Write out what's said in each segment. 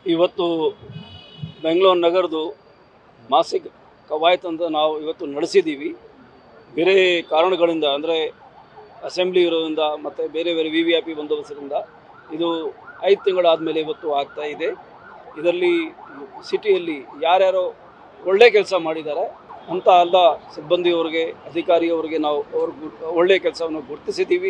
ಇವತ್ತು ಬೆಂಗಳೂರು ನಗರದ್ದು ಮಾಸಿಕ ಕವಾಯತ್ ಅಂತ ನಾವು ಇವತ್ತು ನಡೆಸಿದ್ದೀವಿ ಬೇರೆ ಕಾರಣಗಳಿಂದ ಅಂದರೆ ಅಸೆಂಬ್ಲಿ ಇರೋದ್ರಿಂದ ಮತ್ತು ಬೇರೆ ಬೇರೆ ವಿ ವಿ ಐ ಪಿ ಬಂದೋಬಸ್ತರಿಂದ ಇದು ಐದು ತಿಂಗಳಾದಮೇಲೆ ಇವತ್ತು ಆಗ್ತಾ ಇದೆ ಇದರಲ್ಲಿ ಸಿಟಿಯಲ್ಲಿ ಯಾರ್ಯಾರೋ ಒಳ್ಳೆ ಕೆಲಸ ಮಾಡಿದ್ದಾರೆ ಅಂತ ಎಲ್ಲ ಸಿಬ್ಬಂದಿಯವರಿಗೆ ಅಧಿಕಾರಿಯವರಿಗೆ ನಾವು ಅವ್ರ ಒಳ್ಳೆಯ ಕೆಲಸವನ್ನು ಗುರುತಿಸಿದ್ದೀವಿ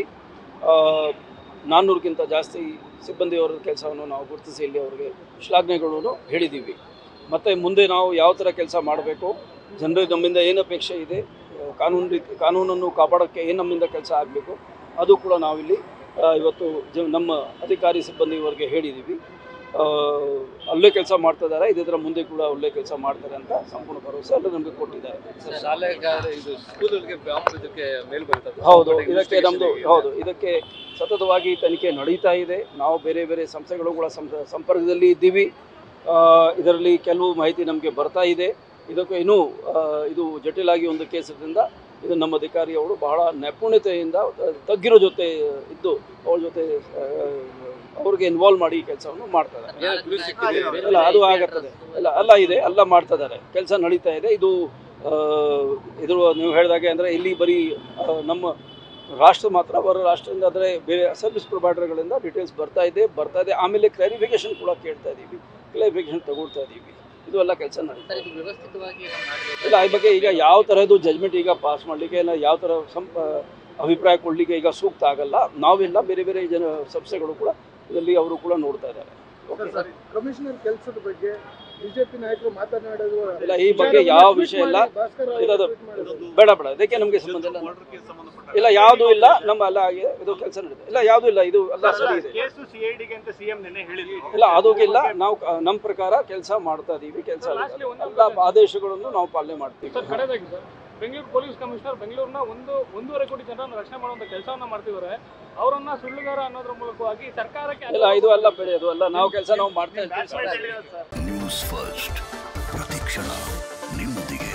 ನಾನ್ನೂರಕ್ಕಿಂತ ಜಾಸ್ತಿ ಸಿಬ್ಬಂದಿಯವರ ಕೆಲಸವನ್ನು ನಾವು ಗುರುತಿಸಿ ಇಲ್ಲಿ ಅವರಿಗೆ ಶ್ಲಾಘನೆಗಳನ್ನು ಹೇಳಿದ್ದೀವಿ ಮತ್ತು ಮುಂದೆ ನಾವು ಯಾವ ಥರ ಕೆಲಸ ಮಾಡಬೇಕು ಜನರಿಗೆ ನಮ್ಮಿಂದ ಏನು ಅಪೇಕ್ಷೆ ಇದೆ ಆ, ಕಾನೂನು ರೀತಿ ಕಾನೂನನ್ನು ಕಾಪಾಡೋಕ್ಕೆ ಏನು ನಮ್ಮಿಂದ ಕೆಲಸ ಆಗಬೇಕು ಅದು ಕೂಡ ನಾವಿಲ್ಲಿ ಆ, ಇವತ್ತು ಜ ನಮ್ಮ ಅಧಿಕಾರಿ ಸಿಬ್ಬಂದಿಯವರಿಗೆ ಹೇಳಿದ್ದೀವಿ ಆ, ಅಲ್ಲೇ ಕೆಲಸ ಮಾಡ್ತಿದ್ದಾರೆ ಇದೇ ಮುಂದೆ ಕೂಡ ಒಳ್ಳೆ ಕೆಲಸ ಮಾಡ್ತಾರೆ ಅಂತ ಸಂಪೂರ್ಣ ಭರವಸೆ ಎಲ್ಲ ನಮಗೆ ಕೊಟ್ಟಿದ್ದಾರೆ ಸರ್, ಶಾಲೆಗಾದ್ರೆ ಇದು ಸ್ಕೂಲ್ಗೆ ಬಾಂಬ್ ಇದಕ್ಕೆ ಮೇಲ್ ಬರ್ತದೆ ಹೌದು ಇದಕ್ಕೆ ನಮ್ಮದು ಹೌದು ಇದಕ್ಕೆ ಸತತವಾಗಿ ತನಿಖೆ ನಡೀತಾ ಇದೆ ನಾವು ಬೇರೆ ಬೇರೆ ಸಂಸ್ಥೆಗಳು ಕೂಡ ಸಂಪ- ಸಂಪರ್ಕದಲ್ಲಿ ಇದ್ದೀವಿ ಆ, ಇದರಲ್ಲಿ ಕೆಲವು ಮಾಹಿತಿ ನಮಗೆ ಬರ್ತಾ ಇದೆ ಇದಕ್ಕೆ ಇನ್ನೂ ಆ, ಇದು ಜಟಿಲಾಗಿ ಒಂದು ಕೇಸ್ ಇರೋದ್ರಿಂದ ಇದು ನಮ್ಮ ಅಧಿಕಾರಿ ಅವರು ಬಹಳ ನೈಪುಣ್ಯತೆಯಿಂದ ಆ, ತಜ್ಞರ ಜೊತೆ ಇದ್ದು ಅವ್ರ ಜೊತೆ ಆ, ಅವ್ರಿಗೆ ಇನ್ವಾಲ್ವ್ ಮಾಡಿ ಈ ಕೆಲಸವನ್ನು ಮಾಡ್ತಾರೆ ಏನೋ ಗುರಿ ಸಿಕ್ಕಿದೆ ಇಲ್ಲ ಅದು ಆಗತ್ತದೆ ಇಲ್ಲ ಅಲ್ಲ ಇದೆ ಎಲ್ಲ ಮಾಡ್ತಾ ಇದ್ದಾರೆ ಕೆಲಸ ನಡೀತಾ ಇದೆ ಇದು ಆ, ಇದು ನೀವು ಹೇಳಿದಾಗೆ ಅಂದರೆ ಇಲ್ಲಿ ಬರೀ ಆ, ನಮ್ಮ ರಾಷ್ಟ್ರ ಮಾತ್ರ ಹೊರ ರಾಷ್ಟ್ರದಿಂದ ಅಂದರೆ ಬೇರೆ ಸರ್ವಿಸ್ ಪ್ರೊವೈಡರ್ಗಳಿಂದ ಡೀಟೇಲ್ಸ್ ಬರ್ತಾ ಇದೆ ಬರ್ತಾ ಇದೆ ಆಮೇಲೆ ಕ್ಲಾರಿಫಿಕೇಶನ್ ಕೂಡ ಕೇಳ್ತಾ ಇದ್ದೀವಿ ಕ್ಲಾರಿಫಿಕೇಶನ್ ತಗೊಳ್ತಾ ಇದ್ದೀವಿ ಇದು ಎಲ್ಲ ಕೆಲಸ ನಡೀತಾ ಸರ್ ಇದು ವ್ಯವಸ್ಥಿತವಾಗಿ ಮಾಡ್ಬೇಕು. ಇಲ್ಲ ಈ ಬಗ್ಗೆ ಈಗ ಯಾವ ಥರದ್ದು ಜಜ್ಮೆಂಟ್ ಈಗ ಪಾಸ್ ಮಾಡಲಿಕ್ಕೆ ಇಲ್ಲ ಯಾವ ಥರ ಸಂಪ ಅಭಿಪ್ರಾಯ ಕೊಡಲಿಕ್ಕೆ ಈಗ ಸೂಕ್ತ ಆಗಲ್ಲ ನಾವೆಲ್ಲ ಬೇರೆ ಬೇರೆ ಜನ ಸಂಸ್ಥೆಗಳು ಕೂಡ ಇದರಲ್ಲಿ ಅವರು ಕೂಡ ನೋಡ್ತಾ ಇದ್ದಾರೆ ಓಕೆ ಸರ್, ಕಮಿಷನರ್ ಕೆಲಸದ ಬಗ್ಗೆ ಬಿಜೆಪಿ ನಾಯಕರು ಮಾತನಾಡೋದು ಇಲ್ಲ ಈ ಬಗ್ಗೆ ಯಾವ ವಿಷಯ ಇಲ್ಲ ಭಾಸ್ಕರ್ ಅವರು ಇದದು ಟ್ವೀಟ್ ಮಾಡಿದ್ರು. ಬೇಡ ಬೇಡ ಇದಕ್ಕೆ ನಮಗೆ ಸಂಬಂಧ ಇಲ್ಲ ಇಲ್ಲ ಯಾವುದೂ ಇಲ್ಲ ನಮ್ಮ ಎಲ್ಲ ಆಗಿದೆ ಇದು ಕೆಲಸ ನಡೀತದೆ ಇಲ್ಲ ಯಾವುದೂ ಇಲ್ಲ ಇದು ಎಲ್ಲ ಸರಿ ಇದೆ ಕೇಸು ಸಿಐಡಿಗೆ ಅಂತ ಸಿಎಂ ನಿನ್ನೆ ಹೇಳಿದ್ರು ಇಲ್ಲ ಅದು ಇಲ್ಲ ನಾವು ಕ- ನಮ್ಮ ಪ್ರಕಾರ ಕೆಲಸ ಮಾಡ್ತಾ ಇದೀವಿ ಕೆಲಸ ಎಲ್ಲ ಆದೇಶಗಳನ್ನು ನಾವು ಪಾಲನೆ ಮಾಡ್ತೀವಿ ಸರ್ ಕಡೆದಾಗಿ ಸರ್ ಬೆಂಗಳೂರು ಪೊಲೀಸ್ ಕಮಿಷನರ್ ಬೆಂಗಳೂರಿನ ಒಂದು ಒಂದೂವರೆ ಕೋಟಿ ಜನರನ್ನು ರಕ್ಷಣೆ ಮಾಡುವಂತ ಕೆಲಸವನ್ನ ಮಾಡ್ತಿದ್ದಾರೆ ಅವರನ್ನ ಸುಳ್ಳುಗಾರ ಅನ್ನೋದ್ರ ಮೂಲಕವಾಗಿ ಸರ್ಕಾರಕ್ಕೆ ಇಲ್ಲ ಇದು ಎಲ್ಲ ಬೇಡ ಇದು ಎಲ್ಲ ನಾವು ಕೆಲಸ ನಾವು ಮಾಡ್ತಾ ಇದ್ದೀವಿ ನ್ಯೂಸ್ ಫಸ್ಟ್ ಪ್ರತಿಕ್ಷಣ ನಿಮ್ಮೊಂದಿಗೆ